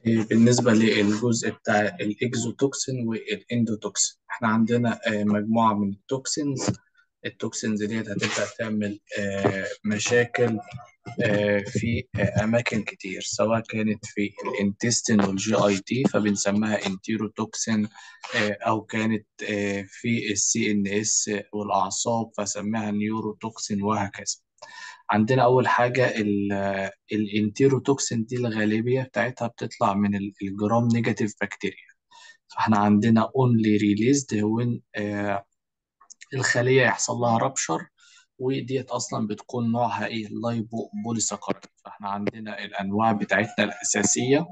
إيه، بالنسبة للجزء بتاع الإكزوتوكسين والإندوتوكسين إحنا عندنا آه، مجموعة من التوكسينز التوكسينز ديت هتبدأ تعمل آه، مشاكل آه، في أماكن كتير سواء كانت في الانتستين والجي اي تي فبنسميها انتيروتوكسين أو كانت في السي ان اس والأعصاب فسميها نيوروتوكسين وهكذا عندنا أول حاجة ال- الانتيروتوكسين دي الغالبية بتاعتها بتطلع من ال- الجرام نيجاتيف بكتيريا فاحنا عندنا اونلي ريليزد when آه، الخلية يحصل لها رابشر وديت أصلا بتكون نوعها إيه لايبو بوليساكاريد فاحنا عندنا الأنواع بتاعتنا الأساسية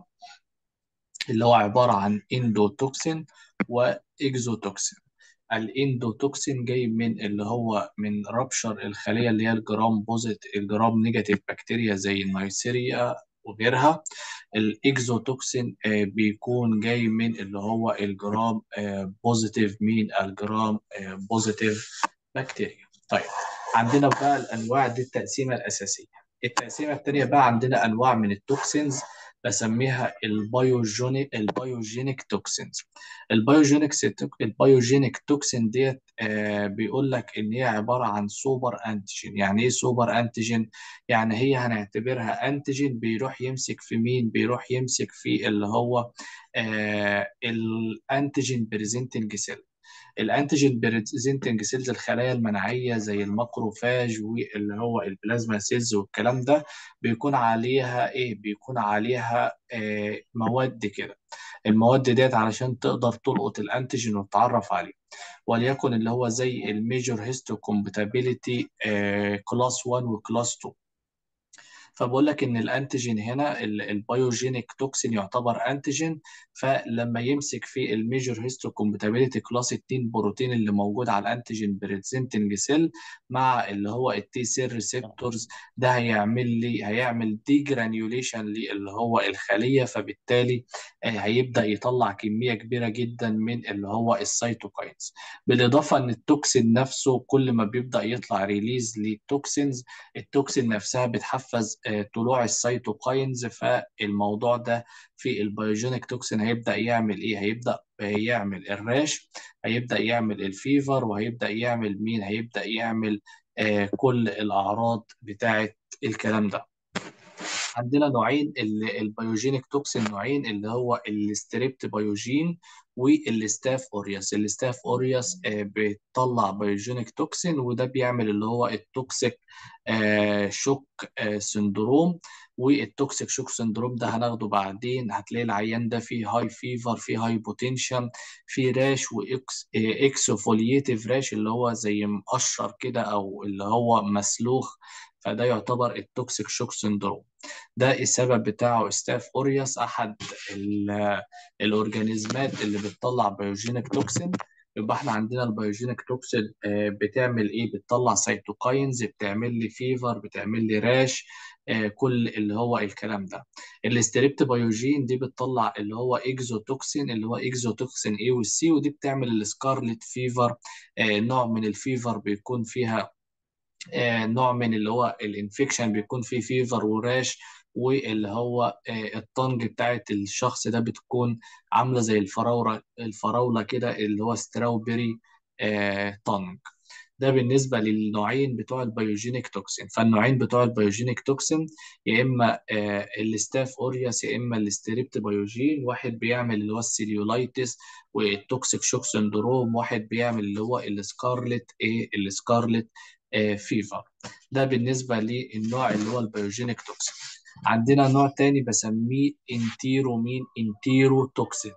اللي هو عبارة عن اندوتوكسين واكزوتوكسين الاندوتوكسين جاي من اللي هو من رابشر الخلية اللي هي الجرام بوزيت الجرام نيجاتيف بكتيريا زي النيسيريا وغيرها الاكزوتوكسين آه، بيكون جاي من اللي هو الجرام آه، بوزيتيف مين الجرام آه، بوزيتيف بكتيريا طيب عندنا بقى الانواع دي التقسيمه الاساسيه التقسيمه الثانيه بقى عندنا انواع من التوكسينز بسميها البيوجينيك البيوجينيك توكسينز البيوجينيك البيوجينيك توكسين ديت آه بيقول لك ان هي عباره عن سوبر انتيجين يعني ايه سوبر انتيجين يعني هي هنعتبرها انتيجين بيروح يمسك في مين بيروح يمسك في اللي هو آه الانتيجين بريزنتنج سيل الانتيجين بريزنتنج سيلز الخلايا المناعيه زي الماكروفاج واللي هو البلازما سيلز والكلام ده بيكون عليها ايه بيكون عليها آه مواد كده المواد ديت علشان تقدر تلقط الانتيجين وتتعرف عليه وليكن اللي هو زي الميجور هيستو كومباتيبيليتي كلاس 1 وكلاس 2 فبقول لك ان الانتيجين هنا ال- البيوجينيك توكسين يعتبر انتيجين فلما يمسك في الميجور هيستو كومباتيبيليتي كلاس 2 بروتين اللي موجود على الانتيجين بريزنتنج سيل مع اللي هو التي سيل ريسبتورز ده هيعمل لي هيعمل دي جرانيوليشن اللي هو الخليه فبالتالي آه، هيبدا يطلع كميه كبيره جدا من اللي هو السيتوكاينز بالاضافه ان التوكسين نفسه كل ما بيبدا يطلع ريليز للتوكسينز التوكسين نفسها بتحفز آه، طلوع السيتوكاينز فالموضوع ده في البيوجينيك توكسين هيبدأ يعمل ايه هيبدأ آه، يعمل الراش هيبدأ يعمل الفيفر وهيبدأ يعمل مين هيبدأ يعمل آه، كل الأعراض بتاعة الكلام ده عندنا نوعين ال- البيوجينيك توكسين نوعين اللي هو الستريبت بيوجين والستاف اوريوس الستاف اوريوس آه، بيطلع بيوجينيك توكسين وده بيعمل اللي هو التوكسيك آه، شوك آه، سندروم والتوكسيك شوك سندروم ده هناخده بعدين هتلاقي العيان ده فيه هاي فيفر فيه هاي بوتنشن فيه راش واكس اكسوفوليتيف راش اللي هو زي مقشر كده او اللي هو مسلوخ فده يعتبر التوكسيك شوك سندروم ده السبب بتاعه ستاف اوريوس احد ال- الاورجانيزمات اللي بتطلع بيوجينيك توكسين يبقى احنا عندنا البيوجينيك توكسين آه، بتعمل ايه بتطلع سيتوكاينز بتعمل لي فيفر بتعمل لي راش آه، كل اللي هو الكلام ده الاستريبت بيوجين دي بتطلع اللي هو اكزوتوكسين اللي هو اكزوتوكسين اي والسي ودي بتعمل السكارلت فيفر آه، نوع من الفيفر بيكون فيها آه، نوع من اللي هو الانفكشن بيكون فيه فيفر وراش واللي هو آه، الطنج بتاعت الشخص ده بتكون عاملة زي الفراولة الفراولة كده اللي هو ستراوبري آه، طنج ده بالنسبة للنوعين بتوع البيوجينيك توكسين فالنوعين بتوع البيوجينيك توكسين يا إما آه، الستاف أوريوس يا إما الستريبت بيوجين واحد بيعمل اللي هو السيليولايتس والتوكسيك شوك سندروم واحد بيعمل اللي هو السكارلت إيه السكارلت آه، فيفر ده بالنسبة للنوع اللي هو البيوجينيك توكسين عندنا نوع تاني بسميه انتيرو مين انتيرو توكسينز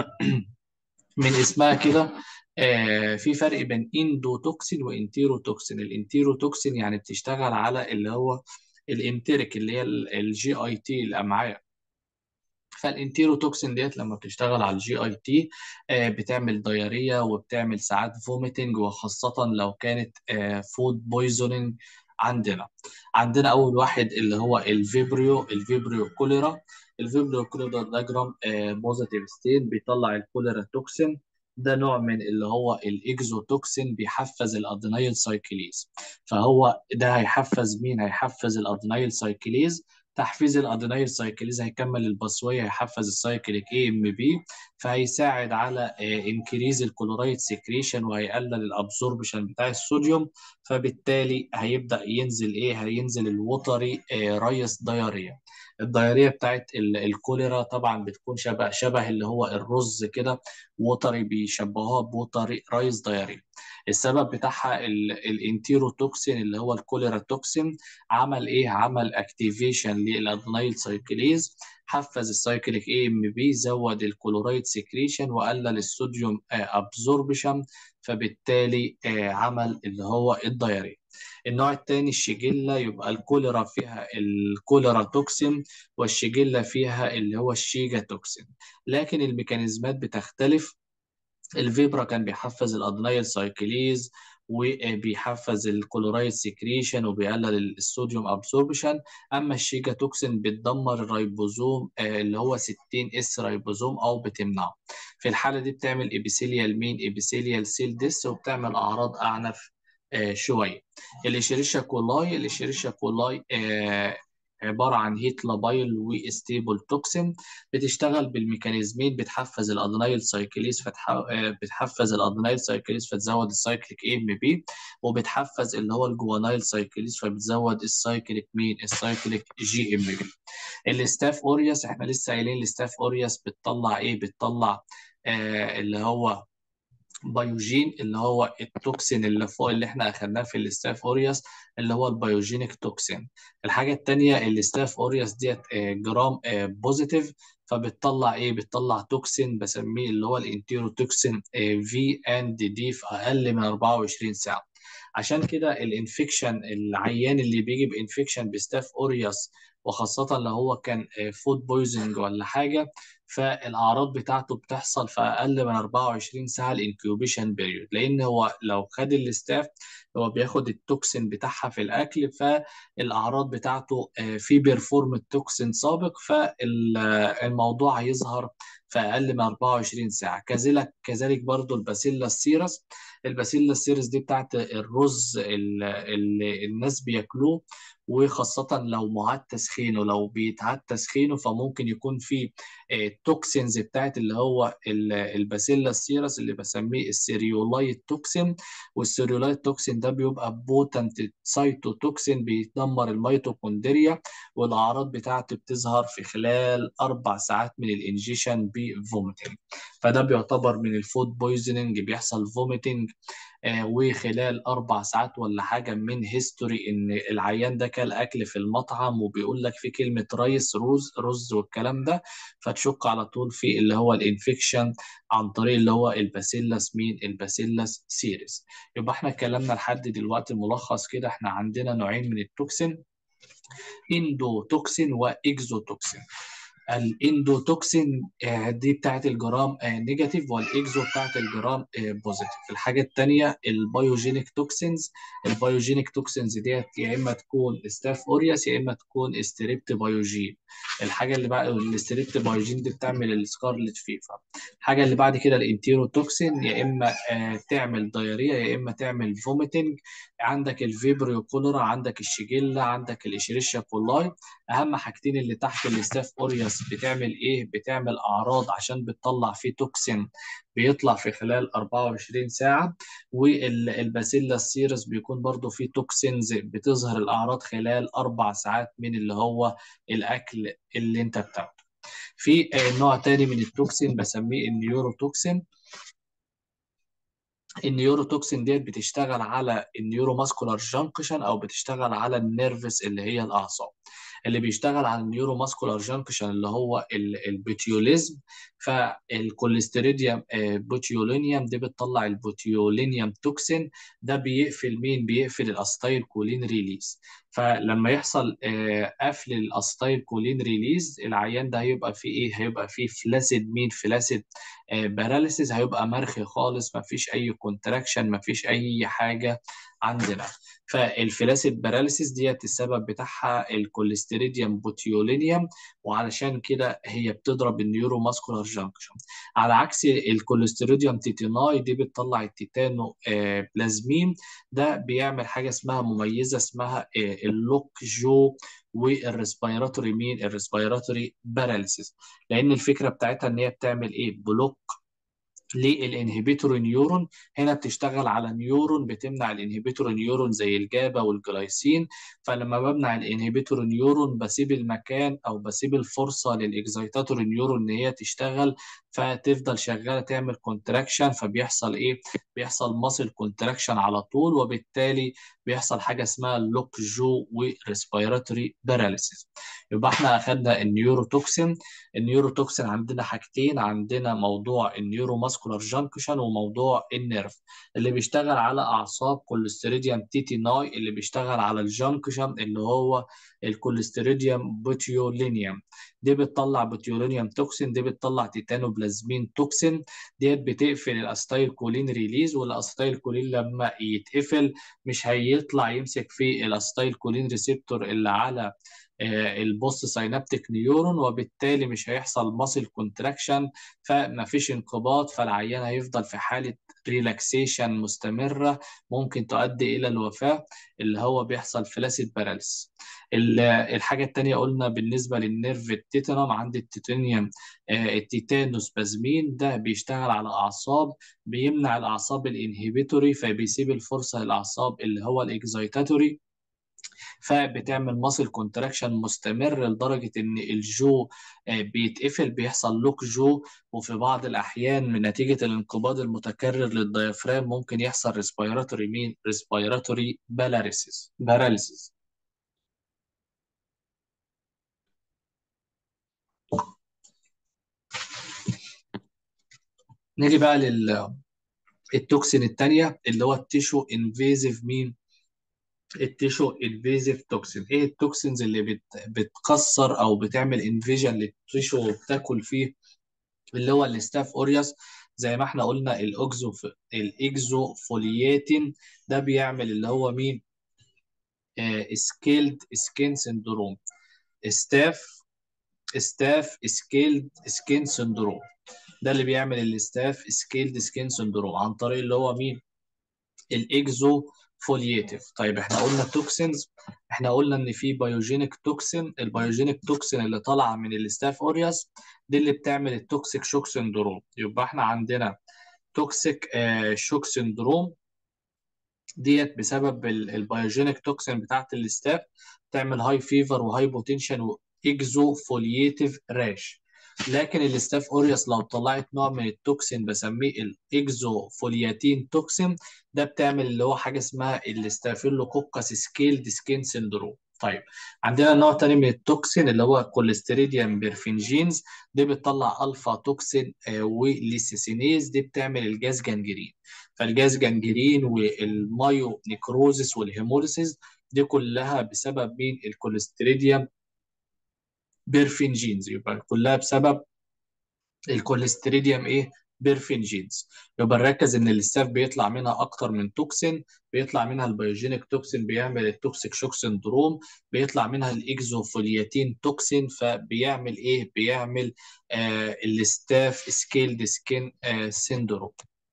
من اسمها كده آه، في فرق بين اندوتوكسين وانتيروتوكسين الانتيروتوكسين يعني بتشتغل على اللي هو الانتريك اللي هي الجي اي تي الامعاء فالانتيروتوكسين ديت لما بتشتغل على الجي اي تي بتعمل ديارية وبتعمل ساعات فوميتنج وخاصة لو كانت فود بويزونينج عندنا عندنا اول واحد اللي هو الفيبريو الفيبريو كوليرا الفيبريو كوليرا ده جرام بوزيتيف ستين بيطلع الكوليرا توكسين ده نوع من اللي هو الاكزوتوكسين بيحفز الادينايل سايكليز فهو ده هيحفز مين هيحفز الادينايل سايكليز تحفيز الادينايل سايكليز هيكمل البصويه هيحفز السايكليك اي ام بي فهيساعد على انكريز الكلورايد سكريشن وهيقلل الابزوربشن بتاع الصوديوم فبالتالي هيبدا ينزل ايه هينزل الوتري رايس دايريا الدايريه بتاعت الكوليرا طبعا بتكون شبه شبه اللي هو الرز كده وتري بيشبهوها بوتري رايس دايريا السبب بتاعها الانتيروتوكسين اللي هو الكوليرا توكسين عمل ايه عمل اكتيفيشن للادنايل سايكليز حفز السايكليك اي ام بي زود الكلورايد سكريشن وقلل الصوديوم ابزوربشن فبالتالي عمل اللي هو الدايريه النوع الثاني الشيجيلا يبقى الكوليرا فيها الكوليرا توكسين والشيجيلا فيها اللي هو الشيجا توكسين لكن الميكانيزمات بتختلف الفيبرا كان بيحفز الادنايل سايكليز وبيحفز الكلورايد سكريشن وبيقلل الصوديوم ابسوربشن اما الشيجا توكسين بتدمر الريبوزوم اللي هو 60 اس ريبوزوم او بتمنعه في الحاله دي بتعمل ابيثيليال مين ابيثيليال سيل ديس وبتعمل اعراض اعنف شويه الاشيريشيا كولاي الاشيريشيا كولاي عباره عن هيت لابايل وستيبل توكسين بتشتغل بالميكانيزمين بتحفز الادنايل سايكليز فتح... بتحفز الادنايل سايكليز فتزود السايكليك اي ام بي وبتحفز اللي هو الجوانايل سايكليز فبتزود السايكليك مين السايكليك جي ام بي الاستاف اورياس احنا لسه قايلين الاستاف اورياس بتطلع ايه بتطلع آه اللي هو بايوجين اللي هو التوكسين اللي فوق اللي احنا اخدناه في الاستاف اورياس اللي هو البيوجينيك توكسين الحاجه الثانيه الاستاف اورياس ديت جرام بوزيتيف فبتطلع ايه بتطلع توكسين بسميه اللي هو الانتيرو توكسين في اند دي في اقل من 24 ساعه عشان كده الانفكشن العيان اللي بيجي بانفكشن بستاف اورياس وخاصة لو هو كان فود بويزنج ولا حاجة فالأعراض بتاعته بتحصل في أقل من 24 ساعة الانكيوبيشن بيريود لأن هو لو خد الاستاف هو بياخد التوكسين بتاعها في الأكل فالأعراض بتاعته في بيرفورم التوكسين سابق فالموضوع هيظهر في أقل من 24 ساعة كذلك كذلك برضو الباسيلا السيرس الباسيلا السيرس دي بتاعت الرز اللي الناس بياكلوه وخاصة لو معاد تسخينه لو بيتعاد تسخينه فممكن يكون في التوكسينز بتاعت اللي هو الباسيلا السيرس اللي بسميه السيريولايت توكسين والسيريولايت توكسين ده بيبقى بوتنت سايتوتوكسين بيدمر الميتوكوندريا والأعراض بتاعته بتظهر في خلال أربع ساعات من الانجيشن بفوميتنج فده بيعتبر من الفود بويزنينج بيحصل فوميتنج آه وخلال اربع ساعات ولا حاجه من هيستوري ان العيان ده كل اكل في المطعم وبيقول لك في كلمه رايس رز رز والكلام ده فتشك على طول في اللي هو الانفكشن عن طريق اللي هو الباسيلاس مين الباسيلاس سيريس يبقى احنا اتكلمنا لحد دلوقتي ملخص كده احنا عندنا نوعين من التوكسين اندوتوكسين واكزوتوكسين الاندوتوكسين دي بتاعت الجرام نيجاتيف والاكزو بتاعت الجرام بوزيتيف الحاجه الثانيه البيوجينيك توكسينز البيوجينيك توكسينز ديت يا اما تكون ستاف اورياس يا اما تكون استريبت بايوجين الحاجه اللي بعد الاستريبت بايوجين دي بتعمل السكارلت فيفر الحاجه اللي بعد كده الانتيروتوكسين يا اما تعمل دايريا يا اما تعمل فوميتنج عندك الفيبريو كولورا عندك الشيجيلا عندك الاشيريشيا كولاي اهم حاجتين اللي تحت الاستاف اورياس بتعمل ايه بتعمل اعراض عشان بتطلع فيه توكسين بيطلع في خلال 24 ساعه والباسيلا السيرس بيكون برضو فيه توكسينز بتظهر الاعراض خلال اربع ساعات من اللي هو الاكل اللي انت بتاخده في نوع تاني من التوكسين بسميه النيوروتوكسين النيوروتوكسين ديت بتشتغل على النيورو ماسكولار جانكشن او بتشتغل على النيرفس اللي هي الاعصاب اللي بيشتغل على النيورو ماسكولار جانكشن اللي هو البوتيوليزم فالكوليستيريديوم بوتيولينيوم دي بتطلع البوتيولينيوم توكسين ده بيقفل مين بيقفل الاستايل كولين ريليز فلما يحصل قفل الاستايل كولين ريليز العيان ده هيبقى فيه ايه هيبقى فيه فلاسيد مين فلاسيد باراليسيس هيبقى مرخي خالص ما فيش اي كونتراكشن ما فيش اي حاجه عندنا فالفلاسيد باراليسيس ديت السبب بتاعها الكوليستيريديوم بوتيولينيوم وعلشان كده هي بتضرب النيورو ماسكولار جانكشن على عكس الكوليستيريديوم تيتيناي دي بتطلع التيتانو بلازمين ده بيعمل حاجه اسمها مميزه اسمها اللوك جو والريسبيراتوري مين الريسبيراتوري باراليسيس لان الفكره بتاعتها ان هي بتعمل ايه بلوك للانهبيتور نيورون هنا بتشتغل على نيورون بتمنع الانهبيتور نيورون زي الجابا والجلايسين فلما بمنع الانهبيتور نيورون بسيب المكان او بسيب الفرصه للاكزيتاتور نيورون ان هي تشتغل فتفضل شغاله تعمل كونتراكشن فبيحصل ايه بيحصل ماسل كونتراكشن على طول وبالتالي بيحصل حاجه اسمها لوك جو وريسبيراتوري باراليسيس يبقى احنا اخدنا النيوروتوكسين النيوروتوكسين عندنا حاجتين عندنا موضوع النيورو ماسكولار جانكشن وموضوع النيرف اللي بيشتغل على اعصاب كوليستريديوم تيتيناي اللي بيشتغل على الجانكشن اللي هو الكوليستريديوم بوتيولينيوم دي بتطلع بوتيولينيوم توكسين دي بتطلع تيتانوبلازمين توكسين ديت بتقفل الاستايل كولين ريليز والاستايل كولين لما يتقفل مش هيطلع يمسك في الاستايل كولين ريسبتور اللي على البوست ساينابتيك نيورون وبالتالي مش هيحصل ماسل كونتراكشن فما فيش انقباض فالعيان هيفضل في حاله ريلاكسيشن مستمره ممكن تؤدي الى الوفاه اللي هو بيحصل فلاسيد باراليس الحاجه الثانيه قلنا بالنسبه للنيرف التيتانوم عند التيتانيوم التيتانوس بازمين ده بيشتغل على اعصاب بيمنع الاعصاب الانهبيتوري فبيسيب الفرصه للاعصاب اللي هو الاكزايتاتوري فبتعمل ماسل كونتراكشن مستمر لدرجه ان الجو بيتقفل بيحصل لوك جو وفي بعض الاحيان من نتيجه الانقباض المتكرر للديافرام ممكن يحصل ريسبيراتوري مين ريسبيراتوري باراليسيس باراليسيس نيجي بقى لل التوكسين الثانيه اللي هو التيشو انفيزيف مين التيشو انفيزيف توكسين ايه التوكسينز اللي بت... بتكسر او بتعمل انفيجن للتيشو وبتاكل فيه اللي هو الاستاف اوريوس زي ما احنا قلنا الاوكزو الاكزوفولياتين ده بيعمل اللي هو مين آه سكيلد سكين سندروم ستاف ستاف سكيلد سكين سندروم ده اللي بيعمل الاستاف سكيلد سكين سندروم عن طريق اللي هو مين الاكزو فولياتيف طيب احنا قلنا توكسينز احنا قلنا ان في بايوجينيك توكسين البايوجينيك توكسين اللي طالعه من الاستاف اوريوس دي اللي بتعمل التوكسيك شوك سندروم يبقى احنا عندنا توكسيك آه شوك سندروم ديت بسبب البايوجينيك توكسين بتاعت الاستاف تعمل هاي فيفر وهاي بوتنشن واكزو فولياتيف راش لكن الاستاف اوريوس لو طلعت نوع من التوكسين بسميه الاكزوفولياتين توكسين ده بتعمل اللي هو حاجه اسمها الاستافيلوكوكس سكيلد سكين سندروم طيب عندنا نوع تاني من التوكسين اللي هو كوليستريديوم بيرفينجينز دي بتطلع الفا توكسين آه وليسيسينيز دي بتعمل الجاز جانجرين فالجاز جانجرين والمايو نيكروزيس والهيموليسيس دي كلها بسبب مين الكوليستريديوم بيرفينجينز يبقى كلها بسبب الكوليستريديوم ايه بيرفينجينز يبقى نركز ان الاستاف بيطلع منها اكتر من توكسين بيطلع منها البيوجينيك توكسين بيعمل التوكسيك شوك سندروم بيطلع منها الاكزوفولياتين توكسين فبيعمل ايه بيعمل آه الاستاف سكيلد سكين آه سندروم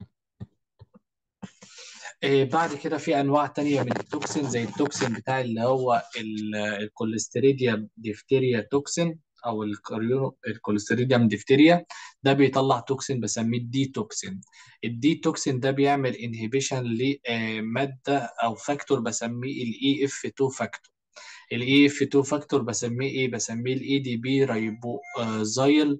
آه بعد كده في انواع تانية من التوكسين زي التوكسين بتاع اللي هو الكوليستريديوم ديفتيريا توكسين او الكوليستريديوم ديفتيريا ده بيطلع توكسين بسميه الدي توكسين الدي توكسين ده بيعمل انهبيشن لماده او فاكتور بسميه الاي اف 2 فاكتور الاي اف 2 فاكتور بسميه ايه بسميه الاي دي بي رايبوزايل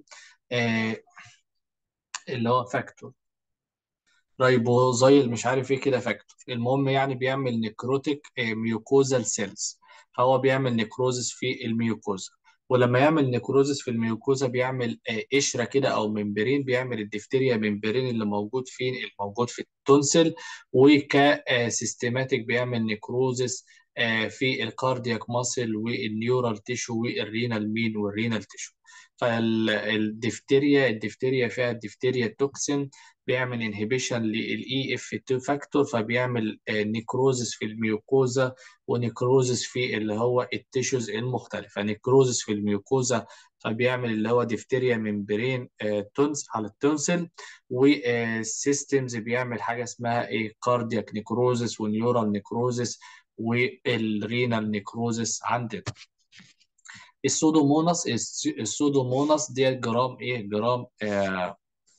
اللي هو فاكتور رايبوزايل مش عارف ايه كده فاكتور المهم يعني بيعمل نيكروتيك ميوكوزال سيلز فهو بيعمل نيكروزس في الميوكوزا ولما يعمل نيكروزس في الميوكوزا بيعمل قشره كده او ممبرين بيعمل الدفتيريا ممبرين اللي موجود فين الموجود في التونسل وكسيستماتيك بيعمل نيكروزس في الكاردياك ماسل والنيورال تيشو والرينال مين والرينال تيشو فالدفتيريا الدفتيريا فيها الدفتيريا توكسين بيعمل انهبيشن للاي اف 2 فاكتور فبيعمل نيكروزس في الميوكوزا ونيكروزس في اللي هو التيشوز المختلفه نيكروزس في الميوكوزا فبيعمل اللي هو دفتيريا ممبرين تونس على التونسل والسيستمز بيعمل حاجه اسمها ايه كاردياك نيكروزس ونيورال نيكروزس والرينال نيكروزس عندنا السودوموناس السودوموناس دي جرام ايه جرام آه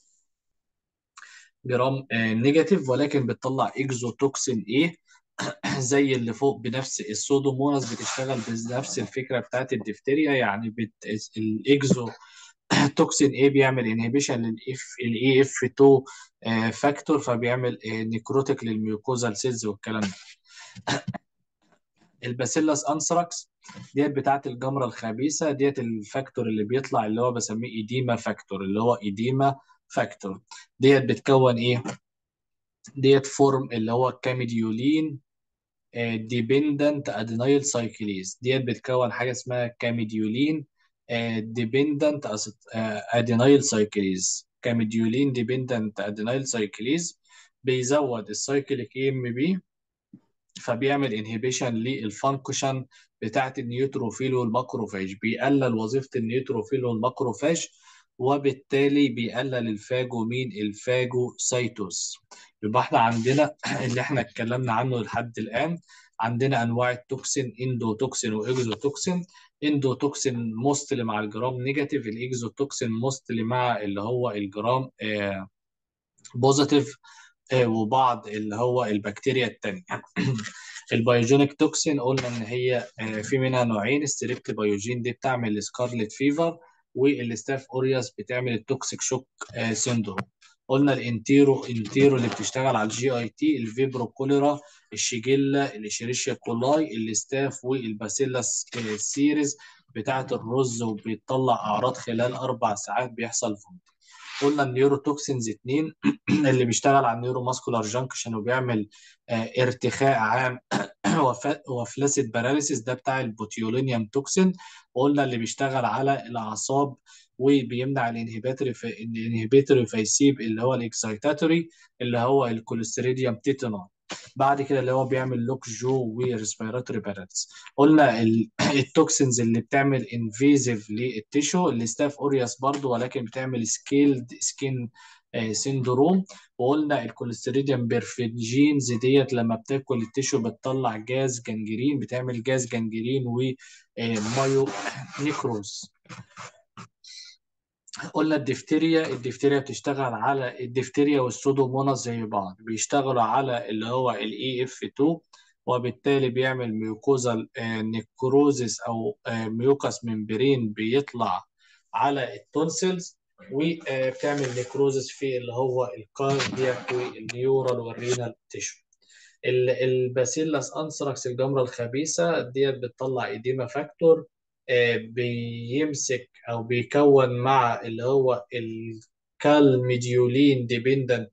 جرام آه نيجاتيف ولكن بتطلع اكزوتوكسين ايه زي اللي فوق بنفس السودوموناس بتشتغل بنفس الفكره بتاعت الدفتيريا يعني بت... الاكزو توكسين ايه بيعمل انهبيشن للاف الاي اف 2 فاكتور فبيعمل نيكروتيك للميوكوزال سيلز والكلام ده الباسيلاس انثراكس ديت بتاعت الجمره الخبيثه ديت الفاكتور اللي بيطلع اللي هو بسميه ايديما فاكتور اللي هو ايديما فاكتور ديت بتكون ايه ديت فورم اللي هو كاميديولين ديبندنت ادينايل سايكليز ديت بتكون حاجه اسمها كاميديولين ديبندنت ادينايل سايكليز كاميديولين ديبندنت ادينايل سايكليز بيزود السايكليك اي ام بي فبيعمل انهبيشن للفانكشن بتاعت النيوتروفيل والماكروفاج بيقلل وظيفه النيوتروفيل والماكروفاج وبالتالي بيقلل الفاجومين الفاجوسايتوس يبقى احنا عندنا اللي احنا اتكلمنا عنه لحد الان عندنا انواع التوكسين اندوتوكسين واكزوتوكسين اندوتوكسين موستلي مع الجرام نيجاتيف الاكزوتوكسين موستلي مع اللي هو الجرام آه بوزيتيف آه وبعض اللي هو البكتيريا التانية البيوجينيك توكسين قلنا ان هي آه في منها نوعين السيلكت بايوجين دي بتعمل السكارلت فيفر والستاف اورياس بتعمل التوكسيك شوك آه سيندروم قلنا الانتيرو انتيرو اللي بتشتغل على الجي اي تي الفيبرو كوليرا الشيجيلا الاشيريشيا كولاي الاستاف والباسيلاس سيريز بتاعه الرز وبيطلع اعراض خلال اربع ساعات بيحصل فومت قلنا النيوروتوكسينز اتنين اللي بيشتغل على النيورو ماسكولار جانكشن وبيعمل اه ارتخاء عام وفلاسيد باراليسيس ده بتاع البوتيولينيوم توكسين وقلنا اللي بيشتغل على الاعصاب وبيمنع الانهبيتوري الانهبيتوري فيسيب اللي هو الاكسايتاتوري اللي هو الكوليستريديوم تيتانول بعد كده اللي هو بيعمل لوك جو وريسبيراتوري باراليس قلنا التوكسينز اللي بتعمل انفيزيف للتيشو الستاف اورياس برضو ولكن بتعمل سكيلد سكين سيندروم وقلنا الكوليستريديوم بيرفيجينز ديت لما بتاكل التيشو بتطلع جاز جنجرين بتعمل جاز جنجرين ومايو نيكروز قلنا الدفتيريا الدفتيريا بتشتغل على الدفتيريا والسودوموناس زي بعض بيشتغلوا على اللي هو الاي اف 2 وبالتالي بيعمل ميوكوزال نيكروزيس او ميوكاس ممبرين بيطلع على التونسلز وبتعمل نيكروزيس في اللي هو الكاردياك والنيورال والرينال تيشو الباسيلاس انثراكس الجمره الخبيثه ديت بتطلع ايديما فاكتور بيمسك او بيكون مع اللي هو الكالميديولين ديبندنت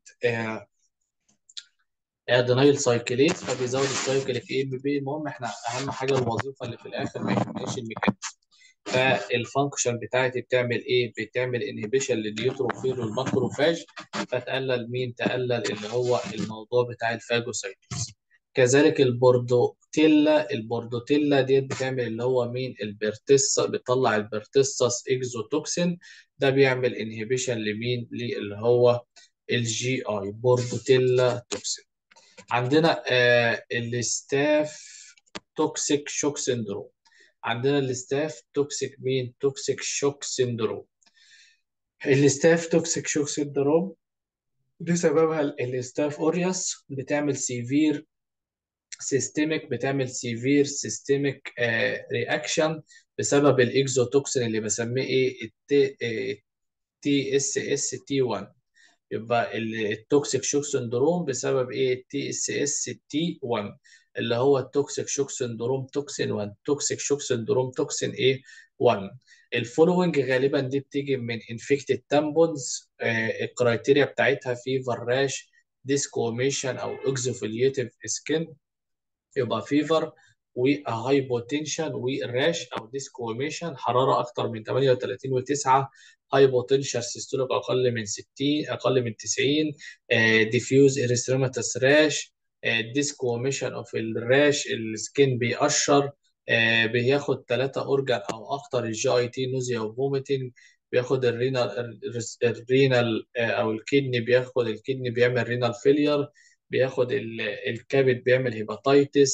ادينايل سايكليت فبيزود السايكليك اي بي بي المهم احنا اهم حاجه الوظيفه اللي في الاخر ما يهمناش الميكانيزم فالفانكشن بتاعتي بتعمل ايه؟ بتعمل انهبيشن للنيوتروفيل والماكروفاج فتقلل مين؟ تقلل اللي هو الموضوع بتاع الفاجوسايتوس كذلك البوردوتيلا البوردوتيلا ديت بتعمل اللي هو مين البرتسا بتطلع البرتسس اكزوتوكسين ده بيعمل انهبيشن لمين اللي هو الجي اي بوردوتيلا توكسين عندنا آه الستاف توكسيك شوك سيندروم عندنا الستاف توكسيك مين توكسيك شوك سيندروم الستاف توكسيك شوك سيندروم دي سببها الستاف اورياس بتعمل سيفير سيستميك بتعمل سيفير سيستميك رياكشن بسبب الاكزوتوكسين اللي بسميه ايه التي اس اس تي 1 يبقى التوكسيك شوك سندروم بسبب ايه التي اس اس تي 1 اللي هو التوكسيك شوك سندروم توكسين 1 توكسيك شوك سندروم توكسين ايه 1 الفولوينج غالبا دي بتيجي من انفكتد تامبونز آه الكرايتيريا بتاعتها فيفر راش ديسكوميشن او اكزوفيليتيف سكين يبقى فيفر وهايبوتنشن والراش او ديسكوميشن حراره اكتر من 38 و9 هايبوتنشن سيستوليك اقل من 60 اقل من 90 ديفيوز اريثروماتس راش ديسكوميشن اوف الراش السكين بيقشر بياخد ثلاثة اورجان او اكتر الجي اي تي نوزيا وفوميتنج بياخد الرينال الرينال او الكدني بياخد الكدني بيعمل رينال فيلير بياخد الكبد بيعمل هيباتيتس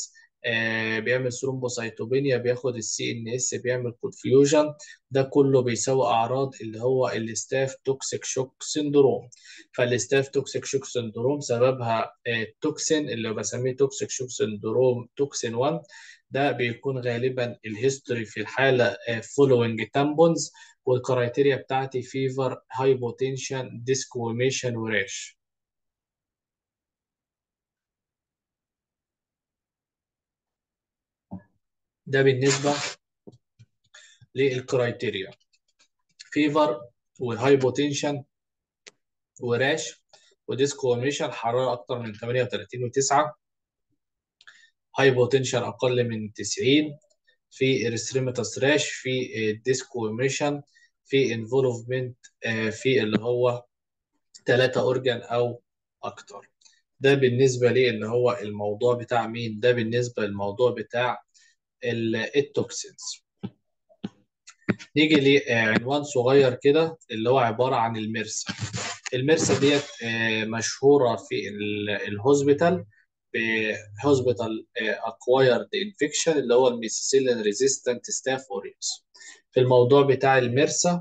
آه بيعمل ثرومبوسايتوبينيا بياخد السي ان اس بيعمل كونفيوجن ده كله بيساوي اعراض اللي هو الستاف توكسيك شوك سيندروم فالستاف توكسيك شوك سيندروم سببها التوكسين اللي بسميه توكسيك شوك سيندروم توكسين 1 ده بيكون غالبا الهيستوري في الحاله فولوينج تامبونز والكرايتيريا بتاعتي فيفر هايبوتنشن ديسكويميشن وريش ده بالنسبه للكرايتيريا فيفر وهايبوتنشن وراش وديسكوميشن حراره اكتر من 38 و9 هايبوتنشن اقل من 90 في اريثريماتوس راش في ديسكوميشن في انفولفمنت في اللي هو 3 اورجان او اكتر ده بالنسبه لي اللي هو الموضوع بتاع مين ده بالنسبه للموضوع بتاع التوكسينز نيجي لعنوان صغير كده اللي هو عباره عن المرسى المرسى ديت مشهوره في الهوسبيتال بهوسبيتال اكوايرد انفكشن اللي هو الميسيسيلين ريزيستنت ستاف اوريوس في الموضوع بتاع المرسى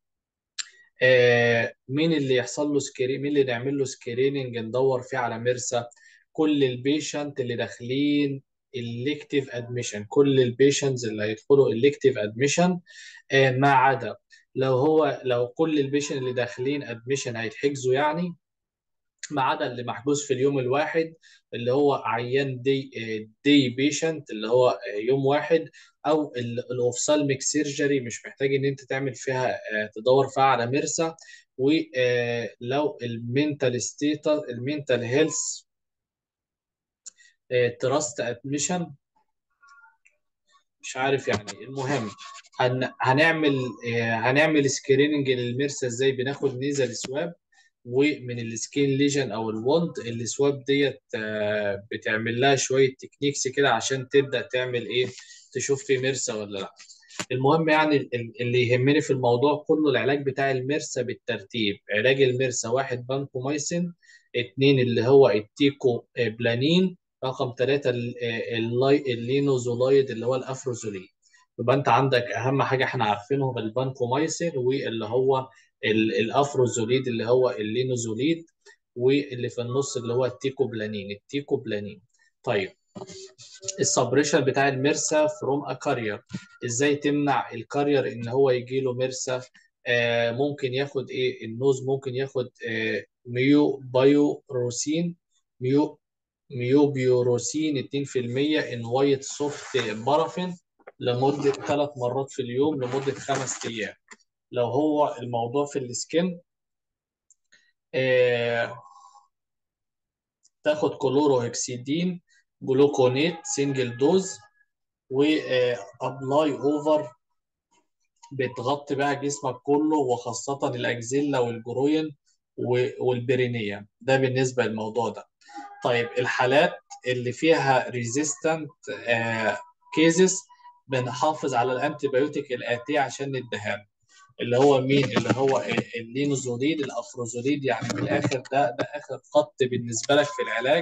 مين اللي يحصل له سكرين مين اللي نعمل له سكريننج ندور فيه على مرسى كل البيشنت اللي داخلين الكتيف ادميشن كل البيشنتس اللي هيدخلوا الكتيف ادميشن ما عدا لو هو لو كل البيشنت اللي داخلين ادميشن هيتحجزوا يعني ما عدا اللي محجوز في اليوم الواحد اللي هو عيان دي دي بيشنت اللي هو يوم واحد او الاوفسالميك سيرجري مش محتاج ان انت تعمل فيها تدور فيها على مرسى ولو المينتال ستيتس المينتال هيلث تراست ادميشن مش عارف يعني المهم هن... هنعمل هنعمل سكريننج للمرسى ازاي بناخد نيزل سواب ومن السكين ليجن او الوند السواب ديت بتعمل لها شويه تكنيكس كده عشان تبدا تعمل ايه تشوف في مرسى ولا لا المهم يعني اللي يهمني في الموضوع كله العلاج بتاع المرسى بالترتيب علاج المرسى واحد بانكومايسين اتنين اللي هو التيكو بلانين رقم ثلاثة اللينوزولايد اللي هو الافروزوليد يبقى انت عندك اهم حاجه احنا عارفينهم البانكومايسين واللي هو الافروزوليد اللي هو اللينوزوليد واللي في النص اللي هو التيكوبلانين التيكوبلانين طيب السبريشن بتاع المرسى فروم ا كارير ازاي تمنع الكارير ان هو يجي له مرسى آه ممكن ياخد ايه النوز ممكن ياخد آه ميو بايو روسين ميو ميوبيوروسين 2% ان وايت سوفت بارافين لمده ثلاث مرات في اليوم لمده خمس ايام لو هو الموضوع في السكن آه تاخد كلوروهكسيدين جلوكونيت سنجل دوز وابلاي اوفر بتغطي بقى جسمك كله وخاصة الأكزيلا والجروين والبرينية ده بالنسبة للموضوع ده طيب الحالات اللي فيها ريزيستنت كيزز بنحافظ على الانتي بايوتيك الاتيه عشان نديها اللي هو مين اللي هو اللينوزوليد الافروزوليد يعني من الاخر ده ده اخر خط بالنسبه لك في العلاج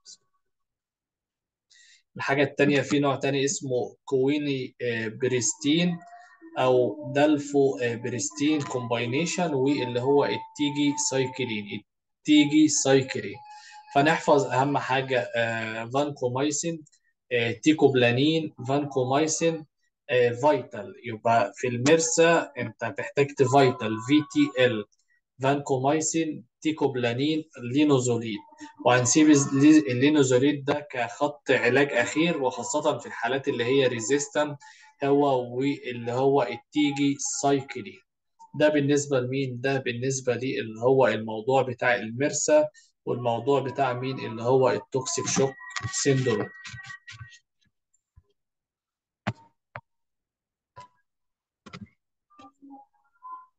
الحاجه الثانيه في نوع ثاني اسمه كويني بريستين او دالفو بريستين كومباينيشن واللي هو التيجي سايكلين التيجي سايكلين فنحفظ اهم حاجه فانكومايسين تيكوبلانين فانكومايسين فيتال يبقى في المرسى انت هتحتاج فيتال في تي ال فانكومايسين تيكوبلانين لينوزوليد وهنسيب اللينوزوليد ده كخط علاج اخير وخاصه في الحالات اللي هي ريزيستنت هو واللي هو التيجي سايكلين ده بالنسبه لمين ده بالنسبه لي اللي هو الموضوع بتاع المرسى والموضوع بتاع مين اللي هو التوكسيك شوك سيندروم